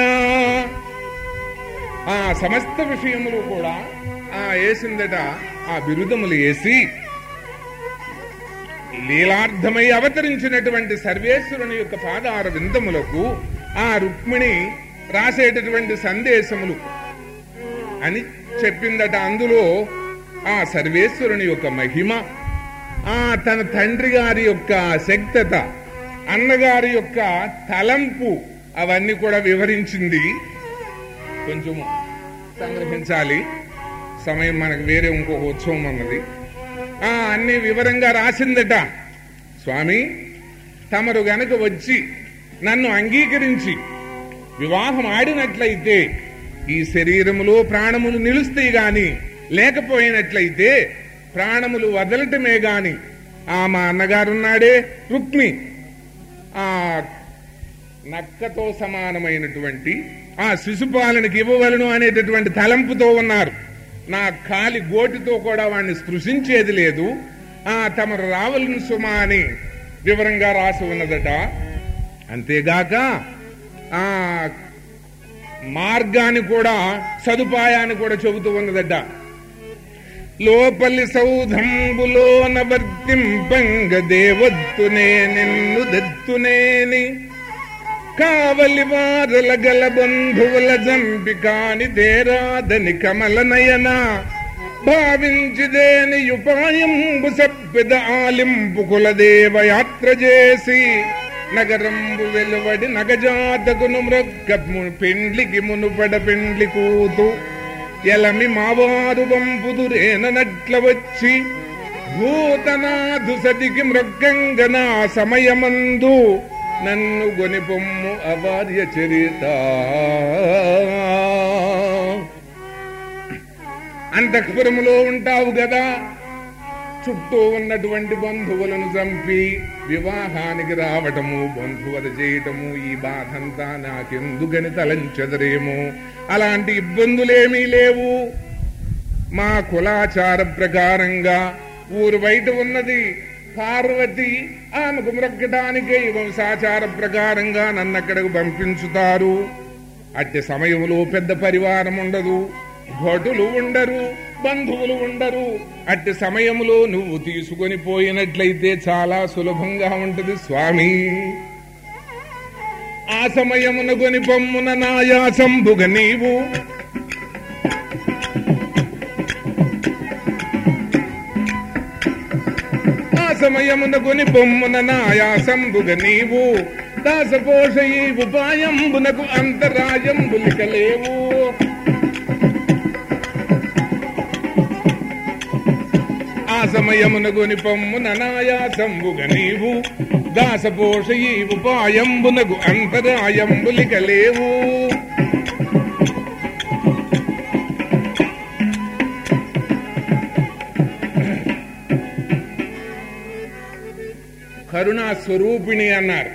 ఆ సమస్త విషయములు కూడా ఆ వేసిందట ఆ బిరుదములు వేసి లీలార్థమై అవతరించినటువంటి సర్వేశ్వరుని యొక్క పాదార విందములకు ఆ రుక్మిణి రాసేటటువంటి సందేశములు అని చెప్పిందట అందులో ఆ సర్వేశ్వరుని యొక్క మహిమ ఆ తన తండ్రి గారి యొక్క శక్తత అన్నగారి యొక్క తలంపు అవన్నీ కూడా వివరించింది కొంచెము సంగ్రహించాలి సమయం మనకు వేరే ఇంకొక ఉత్సవం ఉన్నది ఆ అన్ని వివరంగా రాసిందట స్వామి తమరు గనక వచ్చి నన్ను అంగీకరించి వివాహం ఆడినట్లయితే ఈ శరీరములో ప్రాణములు నిలుస్తాయి గాని లేకపోయినట్లయితే ప్రాణములు వదలటమే గాని ఆ మా అన్నగారున్నాడే రుక్మి ఆ నక్కతో సమానమైనటువంటి ఆ శిశుపాలనకి ఇవ్వవలను అనేటటువంటి తలంపుతో ఉన్నారు నా కాలి గోటితో కూడా వాడిని స్పృశించేది లేదు ఆ తమరు రావలను సుమా అని వివరంగా రాసి ఉన్నదట అంతేగాక ఆ మార్గాన్ని కూడా సదుపాయాన్ని కూడా చెబుతూ ఉన్నదట లోపలి సౌధంబులోన వర్తింపంగ దేవత్తునే నిన్ను దత్తునేని కావలి వారల గల బంధువుల జంపి కాని తేరాదని కమల నయన భావించిదేని ఉపాయంబు సభ్యద ఆలింపు కులదేవ యాత్ర చేసి నగరంబు వెలువడి నగజాతకును మృగ్గ పెండ్లికి మునుపడ పెండ్లి కూతు ఎలమి మావారు వంపుదురేనట్ల వచ్చి భూతనాథు సతికి మృగ్గంగనా సమయమందు నన్ను గొని పొమ్ము అవార్య చరిత అంతఃపురములో ఉంటావు కదా చుట్టూ ఉన్నటువంటి బంధువులను చంపి వివాహానికి రావటము బంధువులు చేయటము ఈ బాధంతా నాకెందుకని తలంచెదరేమో అలాంటి ఇబ్బందులేమీ లేవు మా కులాచార ప్రకారంగా ఊరు బయట ఉన్నది పార్వతి ఆమెకు మ్రొక్కటానికే ఈ వంశాచార ప్రకారంగా నన్నక్కడకు పంపించుతారు అట్టి సమయంలో పెద్ద పరివారం ఉండదు భటులు ఉండరు బంధువులు ఉండరు అట్టి సమయంలో నువ్వు తీసుకొని పోయినట్లయితే చాలా సులభంగా ఉంటది స్వామి ఆ సమయమున కొని పొమ్మున నాయాసంబుగ నీవు ఆ సమయమున కొని పొమ్మున నాయాసంబుగ నీవు దాసపోషయి ఉపాయంబునకు అంతరాయంబులికలేవు ఆ సమయమున గొని పొమ్మున నాయాసంబుగ నీవు దాసపోషయి ఉపాయంబునకు అంతరాయంబులికలేవు కరుణా స్వరూపిణి అన్నారు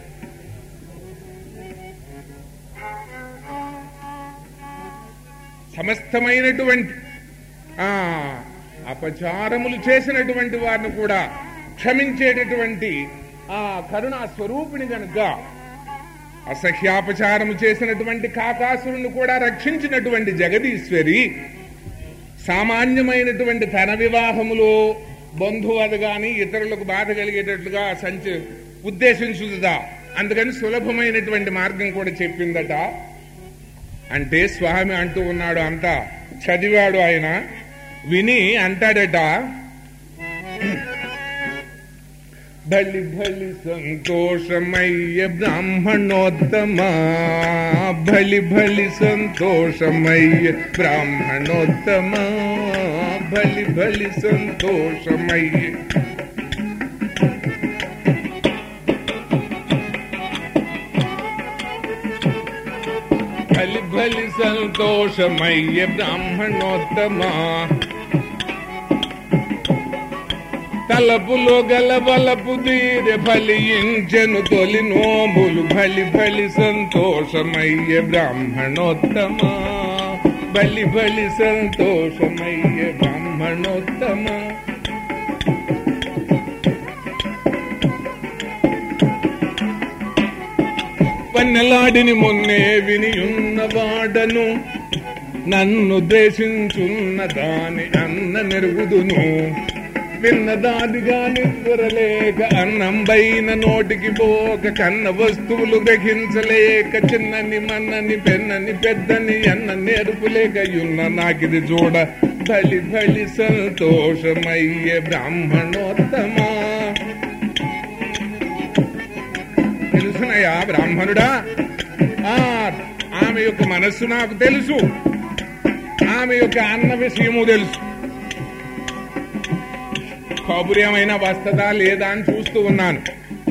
సమస్తమైనటువంటి ఆ అపచారములు చేసినటువంటి వారిని కూడా క్షమించేటటువంటి ఆ కరుణా స్వరూపిణి గనుక అసహ్యాపచారము చేసినటువంటి కాకాసురుని కూడా రక్షించినటువంటి జగదీశ్వరి సామాన్యమైనటువంటి తన వివాహములో బంధువద గాని ఇతరులకు బాధ కలిగేటట్లుగా సంచ ఉద్దేశించుదా అందుకని సులభమైనటువంటి మార్గం కూడా చెప్పిందట అంటే స్వామి అంటూ ఉన్నాడు అంతా చదివాడు ఆయన విని అంటాడట బలి బలి సంతోషమయ్య బ్రాహ్మణోత్తమా బలి బలి సంతోషమయ్య బ్రాహ్మణోత్తమా బలి బలి సంతోషమయ్య బలి బలి సంతోషమయ్య బ్రాహ్మణోత్తమా తలపులో గల బలపు తీరె ఫలించెను తొలి నోములు బలి బలి సంతోషమయ్య బ్రాహ్మణోత్తమా బలి బలి సంతోషమయ్య బ్రాహ్మణోత్తమా పన్నెలాడిని మొన్నే వినియున్నవాడను నన్ను ద్వేషించున్న దాని అన్న నెరుగుదును విన్నదాదిగా నిద్రలేక అన్నంబైన నోటికి పోక కన్న వస్తువులు గ్రహించలేక చిన్నని మన్నని పెన్నని పెద్దని అన్న నేర్పులేక యున్న నాకిది చూడ బలి బలి సంతోషమయ్యే బ్రాహ్మణోత్తమా తెలుసునయ్యా బ్రాహ్మణుడా ఆ ఆమె యొక్క మనస్సు నాకు తెలుసు ఆమె యొక్క అన్న విషయము తెలుసు కబురు ఏమైనా వస్తుందా లేదా అని చూస్తూ ఉన్నాను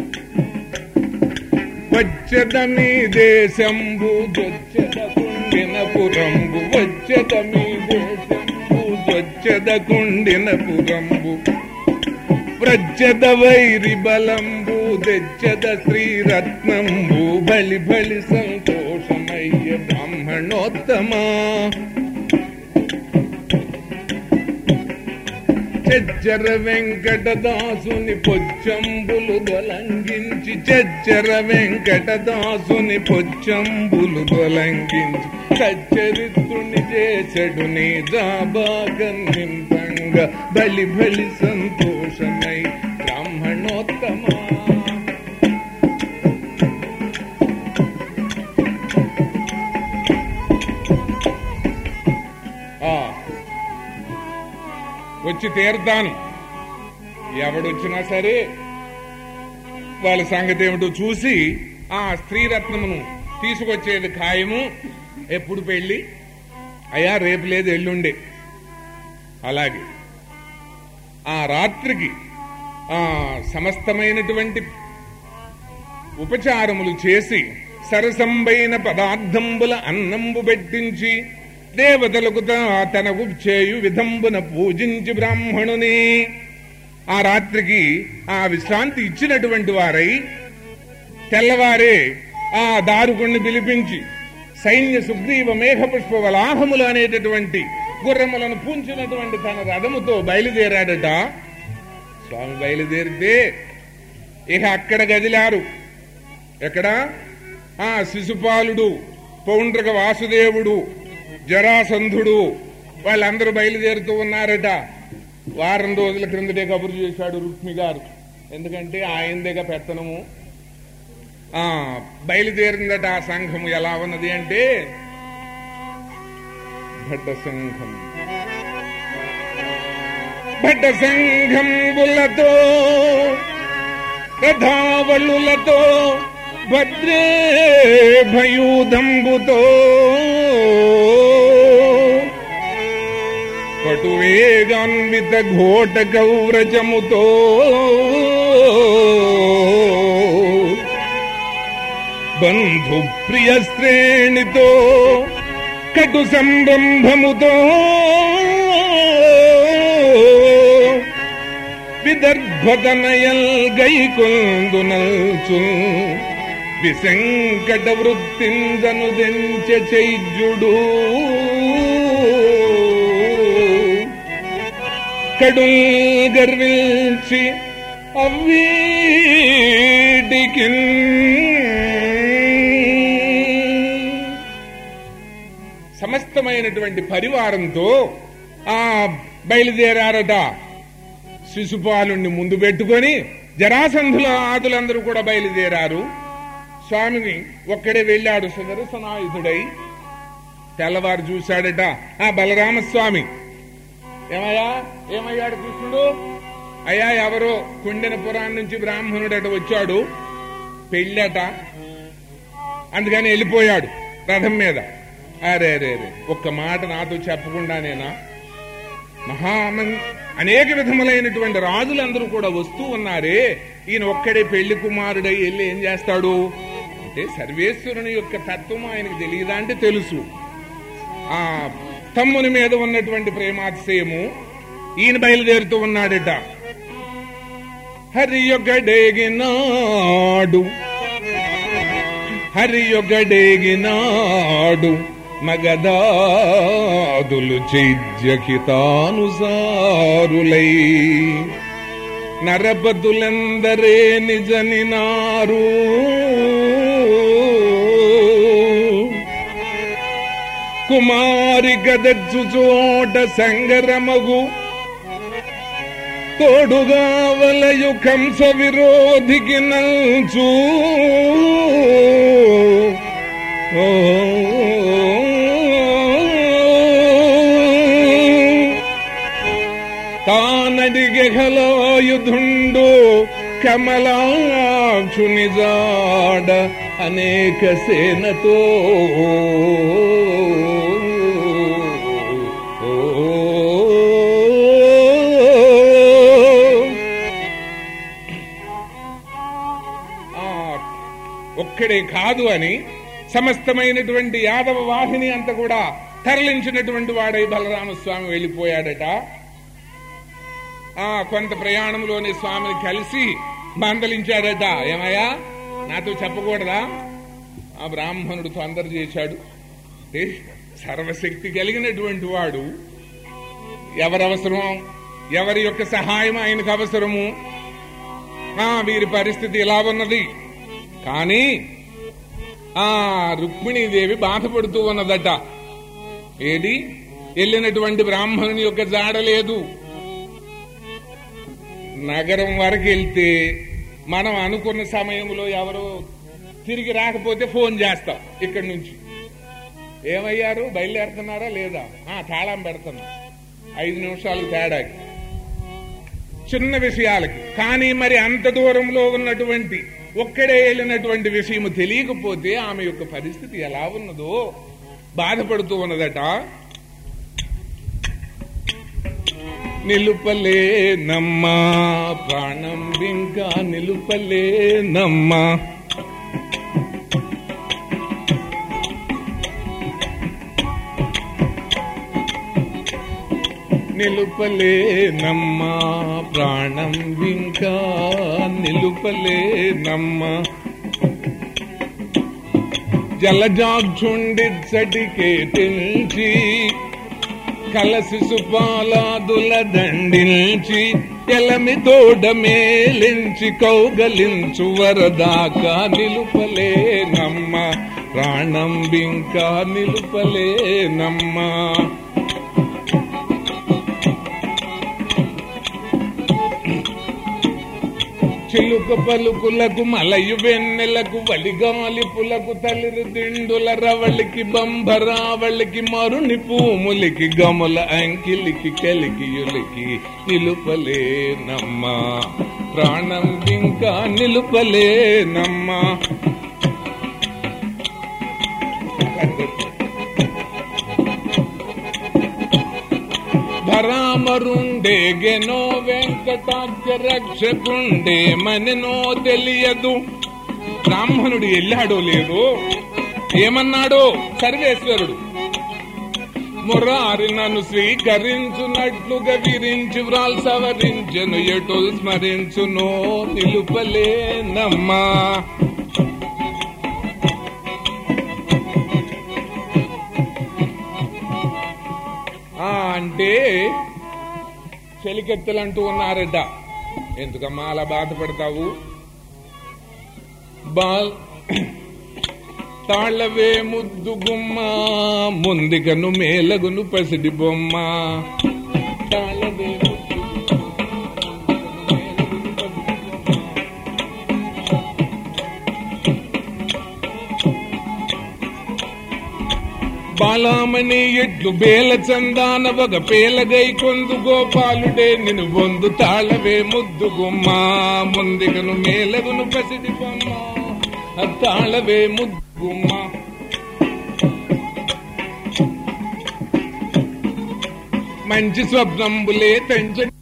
వచ్చద మీ దేశంబు దొచ్చద కుండిన పురంబు వచ్చద మీ దేశంబు దొచ్చద కుండిన పురంబు వ్రజ్జద వైరి బలంబు తెచ్చద శ్రీరత్నంబు బలి బలి సంతోషమయ్య బ్రాహ్మణోత్తమా చెచ్చర వెంకటదాసుని పొచ్చంబులు దొలంగించి చెచ్చర వెంకటదాసుని పొచ్చంబులు దొలంగించి సచ్చరిత్రుని చేసడు నీ జాబాగన్నింపంగా బలి బలి సంతోషమై బ్రాహ్మణోత్తమా ఆ వచ్చి తీరుతాను ఎవడొచ్చినా సరే వాళ్ళ సంగతి ఏమిటో చూసి ఆ స్త్రీరత్నమును తీసుకొచ్చేది ఖాయము ఎప్పుడు పెళ్లి అయ్యా రేపు లేదు ఎల్లుండే అలాగే ఆ రాత్రికి ఆ సమస్తమైనటువంటి ఉపచారములు చేసి సరసంబైన పదార్థంబుల అన్నంబు పెట్టించి దేవతలకు తా- తనకు చేయు విధంబున పూజించి బ్రాహ్మణుని ఆ రాత్రికి ఆ విశ్రాంతి ఇచ్చినటువంటి వారై తెల్లవారే ఆ దారుకుణ్ణి పిలిపించి సైన్య సుగ్రీవ మేఘపుష్ప వలాహములు అనేటటువంటి గుర్రములను పూంచినటువంటి తన రథముతో బయలుదేరాడట స్వామి బయలుదేరితే ఇక అక్కడ గదిలారు ఎక్కడ ఆ శిశుపాలుడు పౌండ్రక వాసుదేవుడు జరాసంధుడు వాళ్ళందరూ బయలుదేరుతూ ఉన్నారట వారం రోజుల క్రిందటే కబురు చేశాడు రుక్మి గారు ఎందుకంటే ఆయనదేగా పెత్తనము ఆ బయలుదేరిందట ఆ సంఘము ఎలా ఉన్నది అంటే భట్ట సంఘం భట్ట సంఘంబులతో రథావళులతో భద్రే భయూదంబుతో పటువేగాన్విత ఘోట గౌరజముతో బంధు ప్రియ శ్రేణితో కటు సంరంభముతో విదర్భతనయల్ గైకొందునల్చు విసంకట వృత్తిందను దెంచ చైజుడు కడుల్ గర్వించి అవ్వీటికి సమస్తమైనటువంటి పరివారంతో ఆ బయలుదేరారట శిశుపాలుణ్ణి ముందు పెట్టుకొని జరాసంధుల ఆదులందరూ కూడా బయలుదేరారు స్వామిని ఒక్కడే వెళ్ళాడు సుదర్శనాయుధుడై తెల్లవారు చూశాడట ఆ బలరామస్వామి ఏమయ్యా ఏమయ్యాడు కృష్ణుడు అయ్యా ఎవరో కుండెన పురాణం నుంచి బ్రాహ్మణుడట వచ్చాడు పెళ్ళట అందుకని వెళ్ళిపోయాడు రథం మీద అరే అరే అరే ఒక్క మాట నాతో చెప్పకుండానేనా మహామన్ అనేక విధములైనటువంటి రాజులందరూ కూడా వస్తూ ఉన్నారే ఈయన ఒక్కడే పెళ్లి కుమారుడై వెళ్ళి ఏం చేస్తాడు అంటే సర్వేశ్వరుని యొక్క తత్వం ఆయనకు తెలియదా అంటే తెలుసు ఆ తమ్ముని మీద ఉన్నటువంటి ప్రేమాతిశయము ఈయన బయలుదేరుతూ ఉన్నాడట హరి యొక్కడేగినాడు హరి యొక్కడేగినాడు మగదాదులు చైద్యకితానుసారులై నరపతులెందరే నిజనినారు కుమారి గదచ్చు చోట సంగరమగు తోడుగా వలయు కంస విరోధికి నంచు ఓ తానడిగెహలాయుధుండు కమలాక్షుని జాడ అనేక సేనతో ఆ, ఒక్కడే కాదు అని సమస్తమైనటువంటి యాదవ వాహిని అంతా కూడా తరలించినటువంటి వాడై బలరామస్వామి వెళ్ళిపోయాడట ఆ కొంత ప్రయాణంలోని స్వామిని కలిసి మందలించాడట ఏమయ్యా నాతో చెప్పకూడదా ఆ బ్రాహ్మణుడు తొందర చేశాడు ఏ, సర్వశక్తి కలిగినటువంటి వాడు ఎవరవసరం ఎవరి యొక్క సహాయం ఆయనకు అవసరము ఆ వీరి పరిస్థితి ఇలా ఉన్నది కానీ ఆ రుక్మిణీదేవి బాధపడుతూ ఉన్నదట ఏది వెళ్ళినటువంటి బ్రాహ్మణుని యొక్క జాడ లేదు నగరం వరకు వెళ్తే మనం అనుకున్న సమయంలో ఎవరు తిరిగి రాకపోతే ఫోన్ చేస్తాం ఇక్కడి నుంచి ఏమయ్యారు బయలుదేరుతున్నారా లేదా ఆ తాళం పెడుతున్నా ఐదు నిమిషాలకు తేడాకి చిన్న విషయాలకి కానీ మరి అంత దూరంలో ఉన్నటువంటి ఒక్కడే వెళ్ళినటువంటి విషయం తెలియకపోతే ఆమె యొక్క పరిస్థితి ఎలా ఉన్నదో బాధపడుతూ ఉన్నదట నిలుపలే నమ్మా ప్రాణం ఇంకా నిలుపలే నమ్మా నిలుపలే నమ్మా ప్రాణం ఇంకా నిలుపలే నమ్మా జలజాక్షుండిచ్చటికే తెంచి కలసి సుపాలాదుల దండించి ఎలమి తోడ మేలించి కౌగలించు వరదాకా నిలుపలే నమ్మ ప్రాణం బింకా నిలుపలే నమ్మా చిలుక పలుకులకు మలయు వెన్నెలకు వలిగాలి పులకు తలిరు దిండుల రవళికి బంభరావళికి మరుని పూములికి గముల అంకిలికి కలికియులికి నిలుపలే నమ్మా ప్రాణం ఇంకా నిలుపలే నమ్మా ధరామరుండే గెనో వెంకటాక్ష రక్షకుండే మననో తెలియదు బ్రాహ్మణుడు వెళ్ళాడో లేదో ఏమన్నాడో సర్వేశ్వరుడు మురారి నన్ను స్వీకరించున్నట్లుగా విరించి వ్రాల్ సవరించను ఎటు స్మరించునో నిలుపలే నమ్మా ఆ అంటే చెలికెత్తలు అంటూ ఉన్నారట ఎందుకమ్మా అలా బాధపడతావు బాల్ తాళవే ముద్దు గుమ్మ ముందుకను మేలగును పసిడి బొమ్మ తాళవే ముద్దు బాలామణి ఎట్లు బేల చందాన ఒక పేలగై కొందు గోపాలుడే నిన్ను బొందు తాళవే ముద్దు గుమ్మ ముందుగను మేలగును పసిడి బొమ్మ తాళవే ముద్దు గుమ్మ మంచి స్వప్నంబులే తంచ